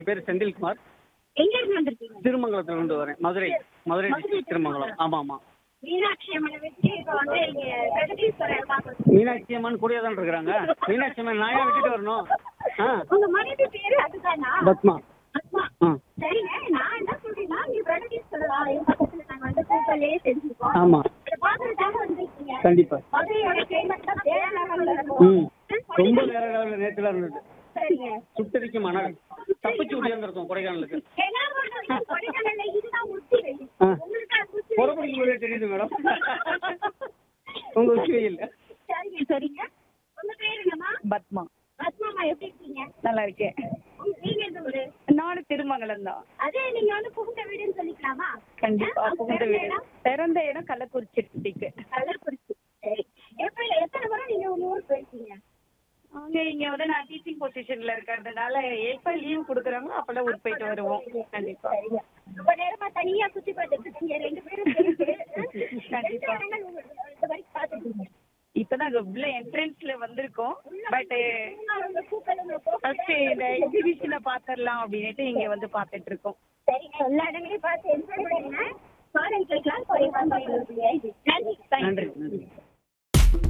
பேர் செந்தில்குமார் எங்க இருந்து வந்திருக்கீங்க திருமங்கலத்துல இருந்து வரேன் மதுரை மதுரை மதுரை district திருமங்கலம் ஆமா ஆமா மீனாட்சி அம்மனை வச்சு இப்ப வந்து இங்க பிரகதீஸ்வரர் பார்க்க மீனாட்சி அம்மன் கூடயே தான் இருக்கிறாங்க மீனாட்சி அம்மன் நான் ஏன் விட்டுட்டு வரணும் ஆ உங்க மனைவி பேரு அதுதானா பத்மா அம்மா ஆ சரிங்க நான் என்ன சொல்றேன்னா நீங்க பிரகதீஸ்வரர் ஆலயம் பக்கத்துல நாங்க வந்து கூட்டலே செஞ்சிருக்கோம் ஆமா இதை பார்க்கறதுக்காக வந்திருக்கீங்க கண்டிப்பா மதுரையோட கிளைமேட் தான் வேற லெவல்ல இருக்கும் ம் ரொம்ப வேற லெவலில் நேற்றுல இருந்தது சரிங்க சுட்டரிக்க மணல் தப்பிச்சு உயர்ந்திருக்கும் கொடைக்கானலுக்கு என்ன பண்றது? கொடைக்கானல்ல இதுதான் உச்சி வெயில். ஆ. உங்களுக்கு அது உச்சி புறப்படிக்கும் போதே தெரியுது மேடம் உங்க உச்சி வெயில் சரிங்க சரிங்க உங்க பேரு என்னம்மா பத்மா பத்மாமா எப்படி இருக்கீங்க நல்லா இருக்கேன் நீங்க எந்த ஊரு நானும் திருமங்கலம் தான் அதே நீங்க வந்து புகுந்த வீடுன்னு சொல்லிக்கலாமா கண்டிப்பா ஆ, புகுந்த பிறந்த வீடு இடம்? பிறந்த இடம் கள்ளக்குறிச்சி டிஸ்ட்ரிக்ட் கள்ளக்குறிச்சி சரி எப்ப எத்தனை முறை நீங்க உங்க ஊருக்கு போயிருக்கீங்க அங்க இங்க வந்து நான் டீச்சிங் பொசிஷன்ல இருக்கிறதுனால எப்ப லீவ் கொடுக்குறாங்களோ அப்பெல்லாம் ஊருக்கு போயிட்டு வருவோம் கண்டிப்பா சரிங்க ரொம்ப நேரமா தனியா சுத்தி பார்த்துட்டு இருக்கீங்க ரெண்டு பேரும் சேர்ந்து. கண்டிப்பா. எத்தனை இடங்கள் உங்களுக்கு இது வரைக்கும் பார்த்துருக்கீங்க இப்பதான் உள்ள என்ட்ரன்ஸ்ல வந்திருக்கோம் பட் உங்க பூக்கள் உங்க பூக்கள் ஃபர்ஸ்ட் இந்த எக்ஸிபிஷனை பாத்திரலாம் அப்படின்னுட்டு இங்க வந்து பாத்துட்டு இருக்கோம் சரிங்க எல்லா இடங்களையும் பார்த்து என்ஜாய் பண்ணுங்க ஃபாரின் கிளாஸ் ஒரு நன்றி நன்றி நன்றி